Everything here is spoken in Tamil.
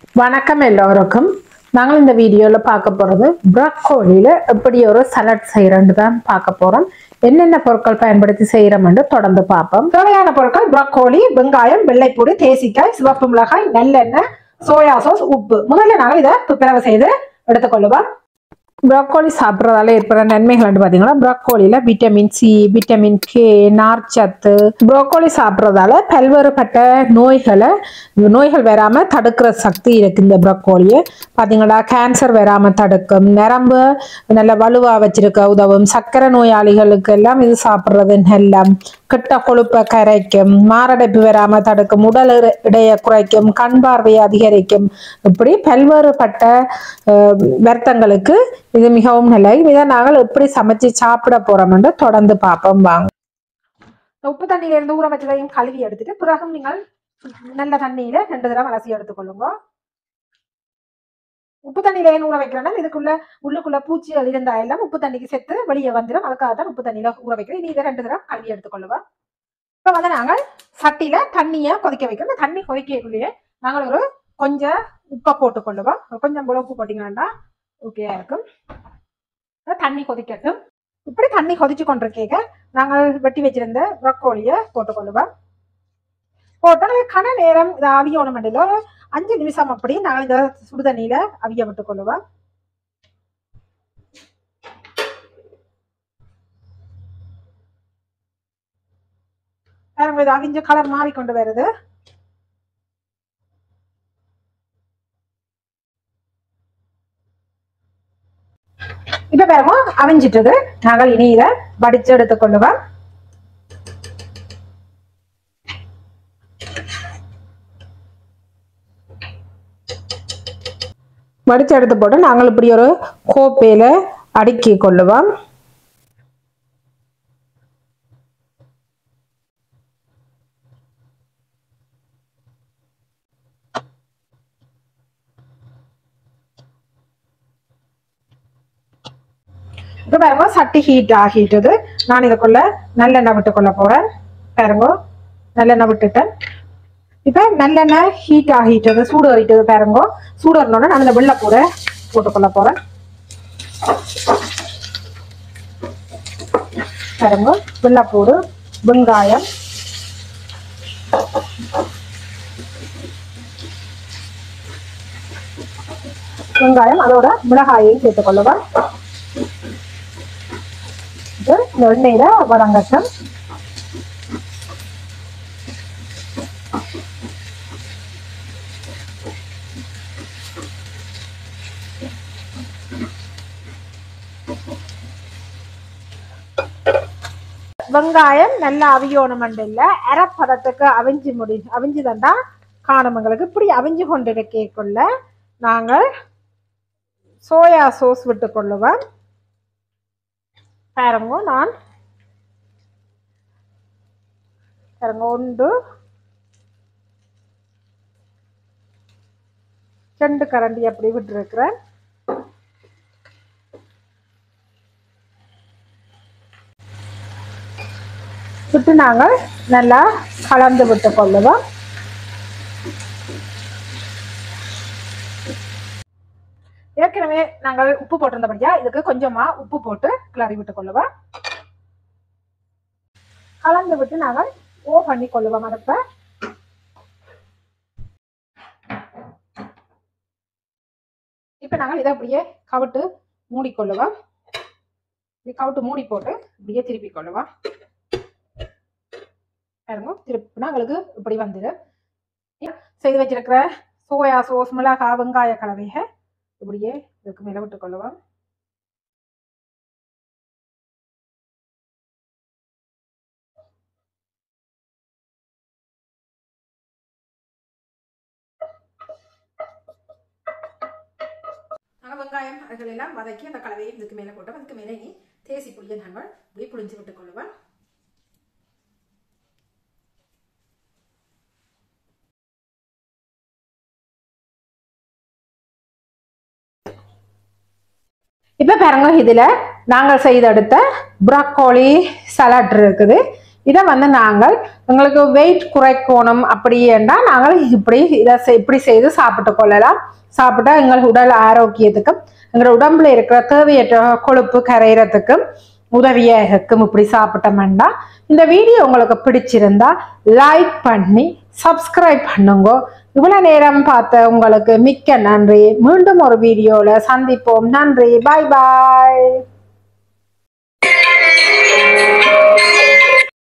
வணக்கம் எல்லோருக்கும் நாங்கள் இந்த வீடியோவில் பார்க்க போகிறது ப்ரக்கோலியில் எப்படி ஒரு சலட் செய்கிறோன்னு தான் பார்க்க போகிறோம் என்னென்ன பொருட்கள் பயன்படுத்தி செய்கிறோம்னு தொடர்ந்து பார்ப்போம் தேவையான பொருட்கள் ப்ரக்கோலி வெங்காயம் வெள்ளைப்பூடு தேசிக்காய் சிவப்பு மிளகாய் நல்லெண்ணெய் சோயா சாஸ் உப்பு முதல்ல நாங்கள் இதை துப்புரவு செய்து எடுத்துக்கொள்ளுவோம் ப்ரக்கோலி சாப்பிட்றதால ஏற்படுற நன்மைகள்னு பார்த்தீங்கன்னா ப்ரக்கோலியில் விட்டமின் சி விட்டமின் கே நார்ச்சத்து ப்ரோக்கோலி சாப்பிட்றதால பல்வேறுபட்ட நோய்களை நோய்கள் வராமல் தடுக்கிற சக்தி இருக்கு இந்த ப்ரக்கோலியை பார்த்தீங்கன்னா கேன்சர் வராமல் தடுக்கும் நரம்பு நல்ல வலுவாக வச்சிருக்க உதவும் சர்க்கரை நோயாளிகளுக்கு எல்லாம் இது சாப்பிட்றது நல்ல கெட்ட கொழுப்பை கரைக்கும் மாரடைப்பு வராமல் தடுக்கும் உடல் எடை- எடையை குறைக்கும் கண் பார்வையை அதிகரிக்கும் இப்படி பல்வேறுபட்ட அஹ், வருத்தங்களுக்கு இது மிகவும் நல்ல இதை நாங்கள் எப்படி சமைச்சு சாப்பிட போறோம்னு தொடர்ந்து பார்ப்போம் வாங்க இந்த உப்பு தண்ணியில இருந்து ஊற வச்சதையும் கழுவி எடுத்துட்டு பிறகு நீங்கள் நல்ல தண்ணியில ரெண்டு தடவை அலசி எடுத்துக்கொள்ளுங்க உப்பு தண்ணியில ஏன் ஊற வைக்கிறேன்னா இதுக்குள்ள உள்ளுக்குள்ள பூச்சிகள் இருந்தா எல்லாம் உப்பு தண்ணிக்கு செத்து வெளியே வந்துடும் அதுக்காக தான் உப்பு தண்ணியில ஊற வைக்கிறேன் இனி இதை ரெண்டு தடவை கழுவி எடுத்துக்கொள்ளுவோம் இப்போ வந்து நாங்கள் சட்டியில தண்ணியை கொதிக்க வைக்கிறோம் இந்த தண்ணி கொதிக்கக்குள்ளேயே நாங்கள் ஒரு கொஞ்சம் உப்பை போட்டுக்கொள்ளுவோம் கொஞ்சம் போல உப்பு போட்டீங்கன்னா ஓகேயா இருக்கும் இப்ப தண்ணி கொதிக்கட்டும் இப்படி தண்ணி கொதிச்சு கொண்டிருக்கீங்க நாங்கள் வெட்டி வச்சிருந்த ப்ரக்கோலியை போட்டுக்கொள்ளுவோம் போட்டால் கன நேரம் இதை அவியணும் இல்லை ஒரு அஞ்சு நிமிஷம் அப்படி நாங்கள் இந்த சுடு தண்ணியில அவிய விட்டுக்கொள்ளுவோம் பாருங்க, இது அவிஞ்ச கலர் மாறிக்கொண்டு வருது இப்ப பாருங்க அவிஞ்சிட்டது நாங்கள் இனி இதை வடிச்சு எடுத்துக்கொள்ளுவோம் வடிச்சு எடுத்து போட்டு நாங்கள் இப்படி ஒரு கோப்பையில அடுக்கி கொள்ளுவோம் இப்ப பாருங்க சட்டி ஹீட் ஆகிட்டது நான் இதுக்குள்ள நல்லெண்ணெய் விட்டுக்கொள்ள போறேன் பாருங்க நல்லெண்ணெய் விட்டுட்டேன் இப்ப நல்லெண்ணெய் ஹீட் ஆகிட்டது சூடு ஆகிட்டது பாருங்க சூடு வரணும்னா நான் இந்த வெள்ளைப்பூரை போட்டுக்கொள்ள போறேன் பாருங்க வெள்ளைப்பூடு வெங்காயம் வெங்காயம் அதோட மிளகாயையும் சேர்த்துக்கொள்ளுவேன் இது இந்த எண்ணெயில வதங்கட்டும் வெங்காயம் நல்லா அவியோணும் இல்ல அரைப்பதத்துக்கு அவிஞ்சு முடி அவிஞ்சு தந்தா காணும் எங்களுக்கு இப்படி அவிஞ்சு கொண்டிருக்கக்குள்ள நாங்கள் சோயா சோஸ் விட்டு கொள்ளுவேன் பாருங்க நான் பாருங்க ஒன்று ரெண்டு கரண்டி அப்படி விட்டுருக்கிறேன் விட்டு நாங்கள் நல்லா கலந்து விட்டு கொள்ளுவோம் ஏற்கனவே நாங்கள் உப்பு போட்டிருந்தபடியா இதுக்கு கொஞ்சமா உப்பு போட்டு கிளறி விட்டு கொள்ளுவோம் கலந்து விட்டு நாங்கள் ஓ பண்ணி கொள்ளுவோம் அடுப்ப இப்ப நாங்கள் இதை அப்படியே கவிட்டு மூடிக்கொள்ளுவோம் இப்படி கவிட்டு மூடி போட்டு இப்படியே திருப்பி கொள்ளுவோம் பாருங்க திருப்பினா எங்களுக்கு இப்படி வந்துடும் செய்து வச்சிருக்கிற சோயா சோஸ் மிளகா வெங்காய கலவையை இப்படியே இதுக்கு மேல விட்டு கொள்ளுவோம் நாங்கள் வெங்காயம் அதுகள் எல்லாம் வதக்கி அந்த கலவையை இதுக்கு மேலே போட்டோம் அதுக்கு மேலே இனி தேசி புளியை நாங்கள் இப்படி புளிஞ்சு விட்டு கொள்ளுவோம் இப்ப பாருங்க இதுல நாங்கள் செய்தெடுத்த ப்ராக்கோலி சலாட் இருக்குது இதை வந்து நாங்கள் எங்களுக்கு வெயிட் குறைக்கணும் அப்படின்னா நாங்கள் இப்படி இதை செ- இப்படி செய்து சாப்பிட்டு கொள்ளலாம் சாப்பிட்டா எங்கள் உடல் ஆரோக்கியத்துக்கும் எங்களோட உடம்புல இருக்கிற தேவையற்ற கொழுப்பு கரையிறதுக்கும் உதவியா இருக்கும் இப்படி சாப்பிட்டோம்னா இந்த வீடியோ உங்களுக்கு பிடிச்சிருந்தா லைக் பண்ணி சப்ஸ்கிரைப் பண்ணுங்க இவ்வளவு நேரம் பார்த்த உங்களுக்கு மிக்க நன்றி மீண்டும் ஒரு வீடியோல சந்திப்போம் நன்றி பாய் பாய்